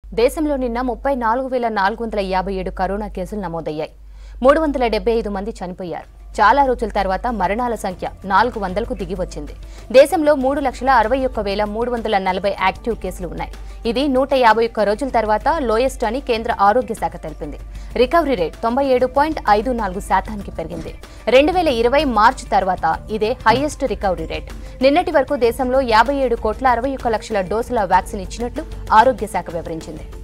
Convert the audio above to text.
దేశంలో నిన్న ముప్పై నాలుగు వేల నాలుగు వందల యాభై ఏడు కరోనా కేసులు నమోదయ్యాయి మూడు వందల డెబ్బై ఐదు మంది చనిపోయారు చాలా రోజుల తర్వాత మరణాల సంఖ్య నాలుగు వందలకు దిగి వచ్చింది దేశంలో మూడు లక్షల అరవై ఒక్క వేల మూడు వందల నలభై యాక్టివ్ కేసులు ఉన్నాయి ఇది నూట యాభై ఒక్క రోజుల తర్వాత లోయెస్ట్ అని కేంద్ర ఆరోగ్య శాఖ తెలిపింది రికవరీ రేట్ తొంభై ఏడు పాయింట్ ఐదు నాలుగు శాతానికి పెరిగింది రెండు వేల ఇరవై మార్చి తర్వాత ఇదే హైయెస్ట్ రికవరీ రేట్ నిన్నటి వరకు దేశంలో యాభై ఏడు కోట్ల అరవై ఒక్క లక్షల డోసుల వ్యాక్సిన్ ఇచ్చినట్లు ఆరోగ్య శాఖ వివరించింది